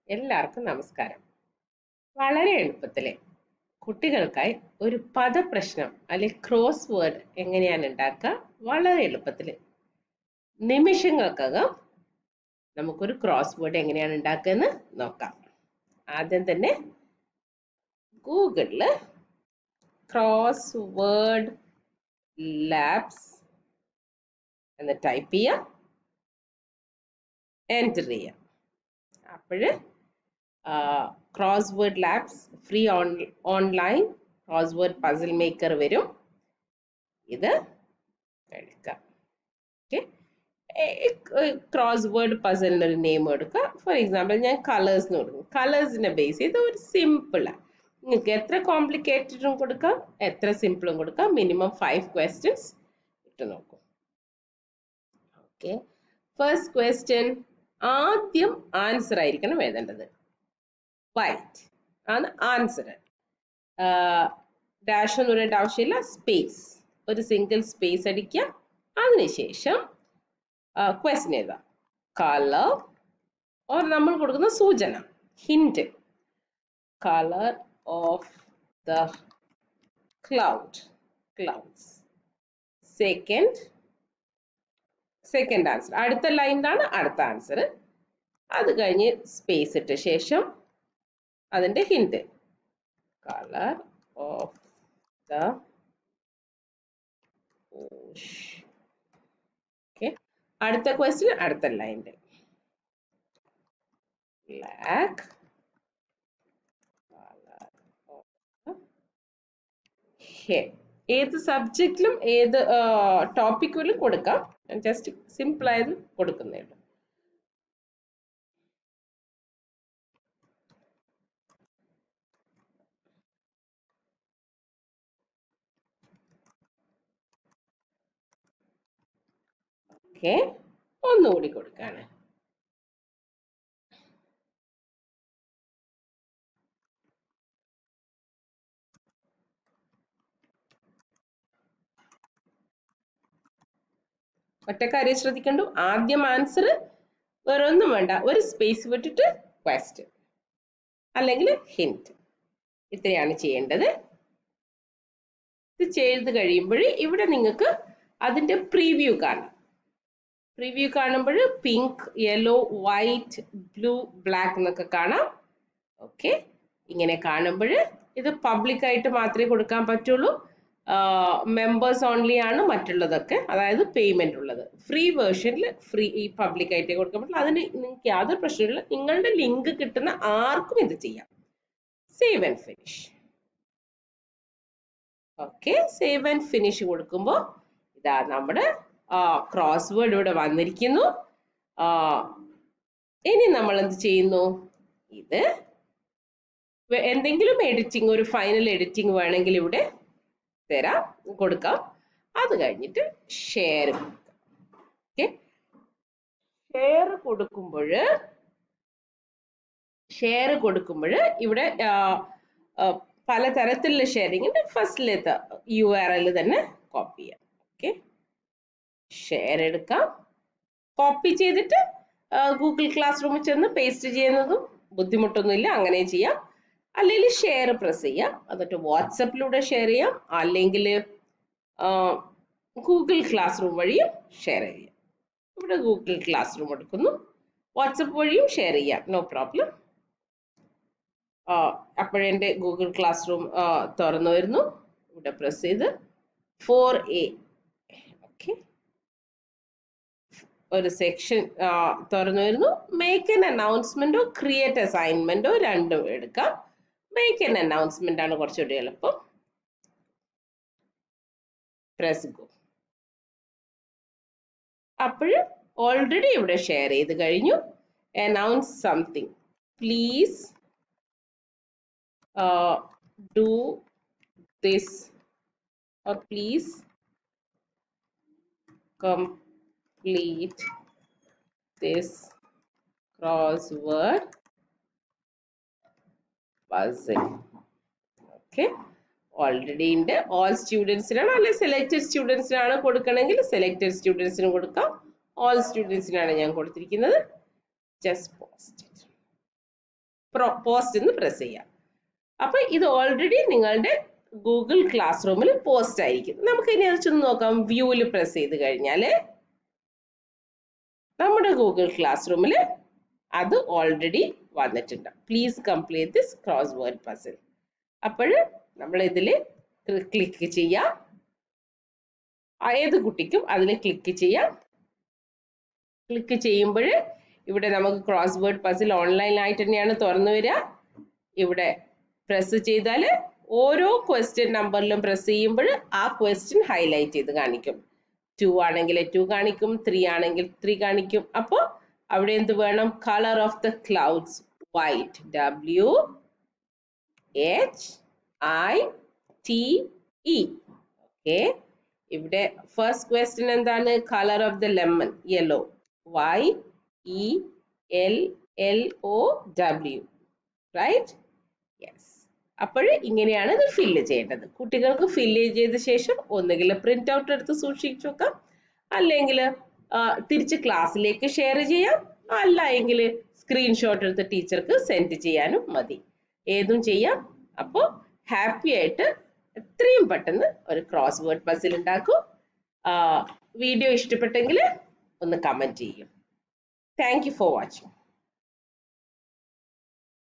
എല്ലാവർക്കും നമസ്കാരം വളരെ എളുപ്പത്തില് കുട്ടികൾക്കായി ഒരു പദപ്രശ്നം അല്ലെങ്കിൽ ക്രോസ് വേർഡ് എങ്ങനെയാണ് ഉണ്ടാക്കുക വളരെ എളുപ്പത്തിൽ നിമിഷങ്ങൾക്കകം നമുക്കൊരു ക്രോസ് വേർഡ് എങ്ങനെയാണ് ഉണ്ടാക്കുക എന്ന് നോക്കാം ആദ്യം തന്നെ ഗൂഗിളില് ക്രോസ് വേർഡ് ലാബ്സ് എന്ന് ടൈപ്പ് ചെയ്യാം എൻ്റർ ചെയ്യാം അപ്പോഴ് Crossword Labs free on online crossword puzzle maker വരും ഇത് എടുക്കാം ഓക്കെ ക്രോസ് വേർഡ് പസിലിന് ഒരു നെയിം എടുക്കുക ഫോർ എക്സാമ്പിൾ ഞാൻ കളേഴ്സ് എന്ന് കൊടുക്കും കളേഴ്സിനെ ബേസ് ചെയ്ത് ഒരു സിമ്പിളാണ് നിങ്ങൾക്ക് എത്ര കോംപ്ലിക്കേറ്റഡും കൊടുക്കാം എത്ര സിമ്പിളും കൊടുക്കാം മിനിമം ഫൈവ് ക്വസ്റ്റ്യൻസ് ഇട്ട് നോക്കും ഓക്കെ ഫസ്റ്റ് ക്വസ്റ്റ്യൻ ആദ്യം ആൻസർ ആയിരിക്കണം എഴുതേണ്ടത് വൈറ്റ് ആണ് ആൻസർ ഡാഷ് എന്ന് പറയേണ്ട ആവശ്യമില്ല സ്പേസ് ഒരു സിംഗിൾ സ്പേസ് അടിക്കുക അതിനുശേഷം ക്വസ്റ്റ്യൻ എഴുതാം കളർ ഓർ നമ്മൾ കൊടുക്കുന്ന സൂചന hint colour of the cloud clouds second second answer അടുത്ത ലൈനിലാണ് അടുത്ത ആൻസർ അത് കഴിഞ്ഞ് സ്പേസ് ഇട്ട ശേഷം അതിന്റെ hint colour of the okay അടുത്ത ക്വസ്റ്റ്യൻ അടുത്ത ലൈനിൽ ബ്ലാക്ക് ഏത് സബ്ജക്റ്റിലും ഏത് ടോപ്പിക്കിലും കൊടുക്കാം ജസ്റ്റ് സിമ്പിൾ ആയത് കൊടുക്കുന്നേ ഉള്ളൂ ഓക്കെ ഒന്നുകൂടി കൊടുക്കാണ് ഒറ്റ കാര്യം ശ്രദ്ധിക്കണ്ടു ആദ്യം ആൻസർ വേറെ ഒന്നും വേണ്ട ഒരു സ്പേസ് വിട്ടിട്ട് ക്വസ്റ്റ്യൻ അല്ലെങ്കിൽ ഹിന്റ് ഇത്രയാണ് ചെയ്യേണ്ടത് ഇത് ചെയ്ത് കഴിയുമ്പോൾ ഇവിടെ നിങ്ങൾക്ക് അതിന്റെ പ്രീവ്യൂ കാണാം പ്രിവ്യൂ കാണുമ്പോൾ pink yellow white blue black എന്നൊക്കെ കാണാം ഓക്കെ ഇങ്ങനെ കാണുമ്പോൾ ഇത് പബ്ലിക് ആയിട്ട് മാത്രമേ കൊടുക്കാൻ പറ്റുള്ളൂ മെമ്പേഴ്സ് ഓൺലി ആണ് മറ്റുള്ളതൊക്കെ അതായത് പേയ്മെന്റ് ഉള്ളത് ഫ്രീ വേർഷനിൽ ഫ്രീ ഈ പബ്ലിക് ആയിട്ടേ കൊടുക്കാൻ പറ്റുള്ളൂ അതിന് നിങ്ങൾക്ക് യാതൊരു പ്രശ്നമില്ല നിങ്ങളുടെ ലിങ്ക് കിട്ടുന്ന ആർക്കും ഇത് ചെയ്യാം save and finish okay save and finish കൊടുക്കുമ്പോൾ ഇതാ നമ്മുടെ ക്രോസ് വേർഡ് ഇവിടെ വന്നിരിക്കുന്നു ഇനി നമ്മൾ എന്ത് ചെയ്യുന്നു ഇത് എന്തെങ്കിലും എഡിറ്റിംഗ് ഒരു ഫൈനൽ എഡിറ്റിംഗ് വേണമെങ്കിൽ ഇവിടെ തരാം കൊടുക്കാം അത് കഴിഞ്ഞിട്ട് ഷെയർ കൊടുക്കാം ഓക്കെ ഷെയർ കൊടുക്കുമ്പോൾ ഷെയർ കൊടുക്കുമ്പോൾ ഇവിടെ പലതരത്തിലുള്ള ഷെയറിങ്ങിന്റെ ഫസ്റ്റിലത്തെ യു ആർ എൽ തന്നെ കോപ്പി ചെയ്യാം ഓക്കെ ഷെയർ എടുക്കാം കോപ്പി ചെയ്തിട്ട് ഗൂഗിൾ ക്ലാസ് റൂമിൽ ചെന്ന് പേസ്റ്റ് ചെയ്യുന്നതും ബുദ്ധിമുട്ടൊന്നുമില്ല അങ്ങനെ ചെയ്യാം അല്ലെങ്കിൽ ഷെയർ പ്രസ് ചെയ്യാം എന്നിട്ട് വാട്സപ്പിലൂടെ ഷെയർ ചെയ്യാം അല്ലെങ്കിൽ ഗൂഗിൾ ക്ലാസ് റൂം വഴിയും ഷെയർ ചെയ്യാം ഇവിടെ ഗൂഗിൾ ക്ലാസ് റൂം എടുക്കുന്നു വാട്സപ്പ് വഴിയും ഷെയർ ചെയ്യാം നോ പ്രോബ്ലം അപ്പോഴെൻ്റെ ഗൂഗിൾ ക്ലാസ് റൂം തുറന്നു വരുന്നു ഇവിടെ പ്രസ് ചെയ്ത് ഫോർ എ ഓക്കെ ഒരു സെക്ഷൻ തുറന്നു വരുന്നു മേക്ക് എൻ അനൗൺസ്മെന്റോ ക്രിയേറ്റ് അസൈൻമെന്റോ രണ്ടും എടുക്കാം മേക്ക് എൻ അനൗൺസ്മെന്റ് ആണ് കുറച്ചുകൂടി എളുപ്പം പ്രസ് ഗോ അപ്പോൾ ഓൾറെഡി ഇവിടെ ഷെയർ ചെയ്ത് കഴിഞ്ഞു announce something please do this or please complete this crossword puzzle okay already ഉണ്ട് ഓൾ സ്റ്റുഡൻസിനാണ് അല്ലെ സെലക്റ്റഡ് സ്റ്റുഡൻസിനാണ് കൊടുക്കണമെങ്കിൽ സെലക്റ്റഡ് സ്റ്റുഡൻസിന് കൊടുക്കാം ഓൾ സ്റ്റുഡൻസിനാണ് ഞാൻ കൊടുത്തിരിക്കുന്നത് ജസ്റ്റ് പോസ്റ്റ് പോസ്റ്റ് എന്ന് പ്രസ് ചെയ്യാം അപ്പൊ ഇത് ഓൾറെഡി നിങ്ങളുടെ ഗൂഗിൾ ക്ലാസ് റൂമിൽ പോസ്റ്റ് ആയിരിക്കും നമുക്ക് ഇനി അത് ചെന്ന് നോക്കാം വ്യൂവിൽ പ്രസ് ചെയ്ത് കഴിഞ്ഞാൽ നമ്മുടെ ഗൂഗിൾ ക്ലാസ് റൂമിൽ അത് ഓൾറെഡി വന്നിട്ടുണ്ട് please complete this crossword puzzle അപ്പോൾ നമ്മൾ ഇതിൽ ക്ലിക്ക് ചെയ്യാം ഏത് കുട്ടിക്കും അതിൽ ക്ലിക്ക് ചെയ്യാം ക്ലിക്ക് ചെയ്യുമ്പോൾ ഇവിടെ നമുക്ക് ക്രോസ് വേർഡ് പസിൽ ഓൺലൈനായിട്ട് തന്നെയാണ് തുറന്നു വരിക ഇവിടെ പ്രസ് ചെയ്താൽ ഓരോ ക്വസ്റ്റ്യൻ നമ്പറിലും പ്രസ് ചെയ്യുമ്പോൾ ആ ക്വസ്റ്റ്യൻ ഹൈലൈറ്റ് ചെയ്ത് കാണിക്കും ടു ആണെങ്കിൽ ടു കാണിക്കും ത്രീ ആണെങ്കിൽ ത്രീ കാണിക്കും അപ്പോൾ അവിടെ എന്ത് വേണം colour of the clouds white W H I T E okay ഇവിടെ ഫസ്റ്റ് ക്വസ്റ്റ്യൻ എന്താണ് colour of the lemon yellow Y E L L O W right yes അപ്പോൾ ഇങ്ങനെയാണ് ഇത് ഫില്ല് ചെയ്യേണ്ടത് കുട്ടികൾക്ക് ഫില്ല് ചെയ്ത ശേഷം ഒന്നുകിൽ പ്രിന്റ് ഔട്ട് എടുത്ത് സൂക്ഷിച്ചു വെക്കാം അല്ലെങ്കിൽ തിരിച്ച് ക്ലാസ്സിലേക്ക് ഷെയർ ചെയ്യാം അല്ല എങ്കിൽ സ്ക്രീൻഷോട്ട് എടുത്ത് ടീച്ചർക്ക് സെൻഡ് ചെയ്യാനും മതി ഏതും ചെയ്യാം അപ്പോൾ ഹാപ്പി ആയിട്ട് എത്രയും പെട്ടെന്ന് ഒരു ക്രോസ് വേർഡ് പസിൽ ഉണ്ടാക്കൂ വീഡിയോ ഇഷ്ടപ്പെട്ടെങ്കിൽ ഒന്ന് കമൻറ്റ് ചെയ്യും താങ്ക് യു ഫോർ വാച്ചിങ്